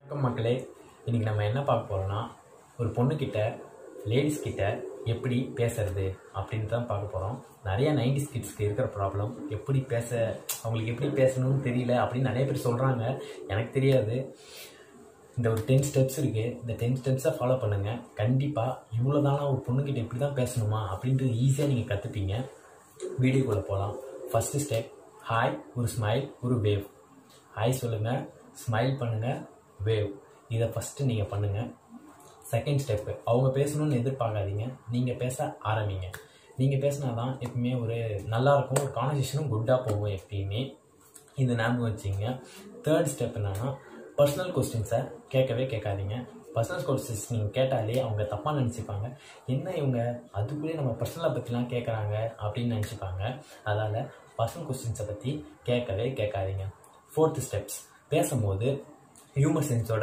வணக்கம் மக்களே இன்றைக்கி நம்ம என்ன பார்க்க போகிறோம்னா ஒரு பொண்ணுக்கிட்ட லேடிஸ் கிட்ட எப்படி பேசுறது அப்படின்னு தான் பார்க்க போகிறோம் நிறைய நைன்டிஸ் கிட்ஸ்க்கு இருக்கிற ப்ராப்ளம் எப்படி பேச அவங்களுக்கு எப்படி பேசணும்னு தெரியல அப்படின்னு நிறைய பேர் சொல்கிறாங்க எனக்கு தெரியாது இந்த ஒரு டென் ஸ்டெப்ஸ் இருக்குது இந்த டென் ஸ்டெப்ஸை ஃபாலோ பண்ணுங்கள் கண்டிப்பாக இவ்வளோ தானா ஒரு பொண்ணுக்கிட்ட இப்படி தான் பேசணுமா அப்படின்றது ஈஸியாக நீங்கள் கற்றுப்பீங்க வீடியோக்குள்ளே போகலாம் ஃபஸ்ட்டு ஸ்டெப் ஹாய் ஒரு ஸ்மைல் ஒரு வேவ் ஹாய் சொல்லுங்கள் ஸ்மைல் பண்ணுங்கள் வேவ் இதை ஃபஸ்ட்டு நீங்கள் பண்ணுங்கள் செகண்ட் ஸ்டெப்பு அவங்க பேசணும்னு எதிர்பார்க்காதீங்க நீங்கள் பேச ஆரம்பிங்க நீங்கள் பேசினா தான் எப்பவுமே ஒரு நல்லாயிருக்கும் ஒரு கான்வர்சேஷனும் குட்டாக போகும் எப்பயுமே இது ஞாபகம் வச்சுங்க தேர்ட் ஸ்டெப் என்னன்னா பர்சனல் கொஸ்டின்ஸை கேட்கவே கேட்காதீங்க பர்சனல் கொஸ்டின்ஸ் நீங்கள் கேட்டாலே அவங்க தப்பாக நினச்சிப்பாங்க என்ன இவங்க அதுக்குள்ளேயே நம்ம பர்சனலை பற்றிலாம் கேட்குறாங்க அப்படின்னு நினச்சிப்பாங்க அதனால் பர்சனல் கொஸ்டின்ஸை பற்றி கேட்கவே கேட்காதீங்க ஃபோர்த்து ஸ்டெப்ஸ் பேசும்போது ஹியூமர் சென்ஸோட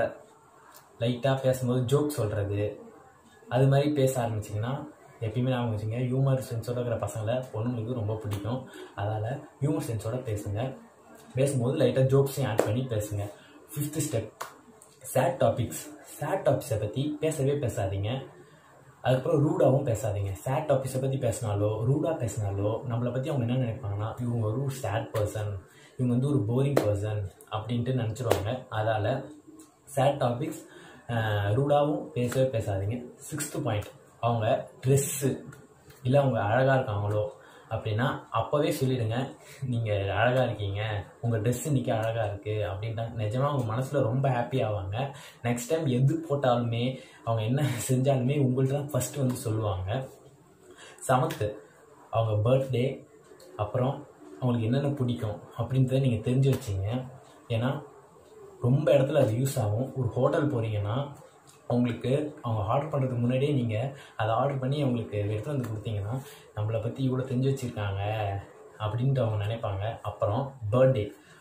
லைட்டாக பேசும்போது ஜோக் சொல்கிறது அது மாதிரி பேச ஆரம்பிச்சிங்கன்னா எப்பயுமே ஞாபகம் வச்சுங்க ஹியூமர் சென்ஸோட இருக்கிற பசங்களை பொண்ணுங்களுக்கு ரொம்ப பிடிக்கும் அதனால் ஹியூமர் சென்ஸோட பேசுங்க பேசும்போது லைட்டாக ஜோக்ஸையும் ஆட் பண்ணி பேசுங்க fifth step chat topics chat டாபிக்ஸை பற்றி பேசவே பேசாதீங்க அதுக்கப்புறம் ரூடாகவும் பேசாதீங்க சேட் டாபிக்ஸை பற்றி பேசினாலோ ரூடாக பேசினாலோ நம்மளை பற்றி அவங்க என்ன நினைப்பாங்கன்னா இவங்க ஒரு சேட் பர்சன் இவங்க வந்து ஒரு போரிங் பர்சன் அப்படின்ட்டு நினச்சிருவாங்க அதால் சேட் டாபிக்ஸ் ரூடாகவும் பேசவே பேசாதீங்க சிக்ஸ்த்து பாயிண்ட் அவங்க ட்ரெஸ்ஸு இல்லை அவங்க அழகாக இருக்காங்களோ அப்படின்னா அப்போவே சொல்லிடுங்க நீங்கள் அழகாக இருக்கீங்க உங்கள் ட்ரெஸ் இன்றைக்கி அழகாக இருக்குது அப்படின்ட்டா நிஜமாக அவங்க மனசில் ரொம்ப ஹாப்பி ஆவாங்க நெக்ஸ்ட் டைம் எது போட்டாலுமே அவங்க என்ன செஞ்சாலுமே உங்கள்ட்ட தான் ஃபஸ்ட்டு வந்து சொல்லுவாங்க செவன்த்து அவங்க பர்த்டே அப்புறம் அவங்களுக்கு என்னென்ன பிடிக்கும் அப்படின்றத நீங்கள் தெரிஞ்சு வச்சிங்க ஏன்னா ரொம்ப இடத்துல அது யூஸ் ஆகும் ஒரு ஹோட்டல் போகிறீங்கன்னா அவங்களுக்கு அவங்க ஆர்டர் பண்ணுறதுக்கு முன்னாடியே நீங்கள் அதை ஆர்டர் பண்ணி அவங்களுக்கு எடுத்து வந்து கொடுத்தீங்கன்னா நம்மளை பற்றி இவ்வளோ தெரிஞ்சு வச்சுருக்காங்க அப்படின்ட்டு அவங்க நினைப்பாங்க அப்புறம் பர்த்டே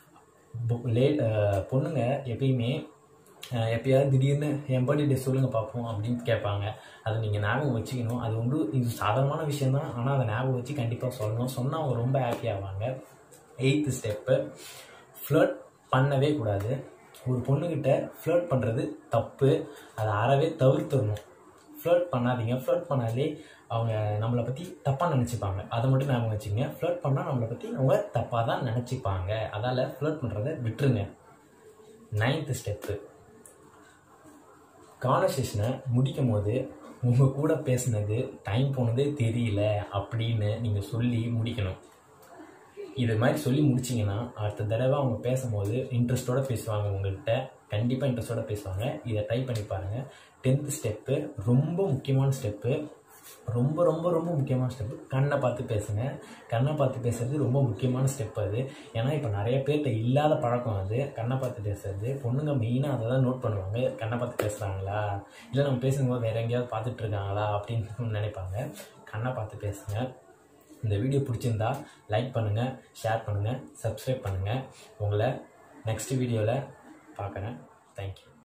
லே பொண்ணுங்க எப்பயுமே அஹ், எப்பயாவது திடீர்னு என் பர்த்டே சொல்லுங்கள் பார்ப்போம் அப்படின்னு கேட்பாங்க அதை நீங்கள் ஞாபகம் வச்சுக்கணும் அது வந்து இது சாதாரணமான விஷயந்தான் ஆனால் அதை ஞாபகம் வச்சு கண்டிப்பாக சொல்லணும் சொன்னால் அவங்க ரொம்ப ஹாப்பி ஆவாங்க எயித்து ஸ்டெப்பு ஃப்ளர்ட் பண்ணவே கூடாது ஒரு பொண்ணுக்கிட்ட ஃப்ளர்ட் பண்ணுறது தப்பு அதை அறவே தவிர்த்துடணும் ஃப்ளர்ட் பண்ணாதீங்க ஃப்ளர்ட் பண்ணாலே அவங்க நம்மளை பற்றி தப்பாக நினச்சிப்பாங்க அதை மட்டும் ஞாபகம் வச்சுங்க ஃப்ளர்ட் பண்ணால் நம்மளை பற்றி அவங்க தப்பாக தான் நினச்சிப்பாங்க அதால் ஃப்ளர்ட் பண்ணுறத விட்டுருங்க நைன்த்து ஸ்டெப்பு கான்வர்சேஷனை முடிக்கும் போது உங்கள் கூட பேசுனது டைம் போனதே தெரியல அப்படின்னு நீங்கள் சொல்லி முடிக்கணும் இது மாதிரி சொல்லி முடிச்சிங்கன்னா அடுத்த தடவை அவங்க பேசும்போது இன்ட்ரெஸ்ட்டோட பேசுவாங்க உங்கள்கிட்ட கண்டிப்பாக இன்ட்ரெஸ்ட்டோட பேசுவாங்க இதை ட்ரை பண்ணி பாருங்கள் டென்த்து ஸ்டெப்பு ரொம்ப முக்கியமான ஸ்டெப்பு ரொம்ப ரொம்ப ரொம்ப முக்கியமான ஸ்டெப்பு கண்ணை பார்த்து பேசுங்க கண்ணை பார்த்து பேசுறது ரொம்ப முக்கியமான ஸ்டெப் அது ஏன்னா இப்போ நிறைய பேர்கிட்ட இல்லாத பழக்கம் அது கண்ணை பார்த்து பேசுறது பொண்ணுங்க மெயினாக அதை தான் நோட் பண்ணுவாங்க கண்ணை பார்த்து பேசுகிறாங்களா இல்லை நம்ம பேசும்போது வேற எங்கேயாவது பார்த்துட்டு இருக்காங்களா அப்படின்னு நினைப்பாங்க கண்ணை பார்த்து பேசுங்க இந்த வீடியோ பிடிச்சிருந்தா லைக் பண்ணுங்கள் ஷேர் பண்ணுங்கள் சப்ஸ்கிரைப் பண்ணுங்கள் உங்களை நெக்ஸ்ட் வீடியோவில் பார்க்குறேன் தேங்க்யூ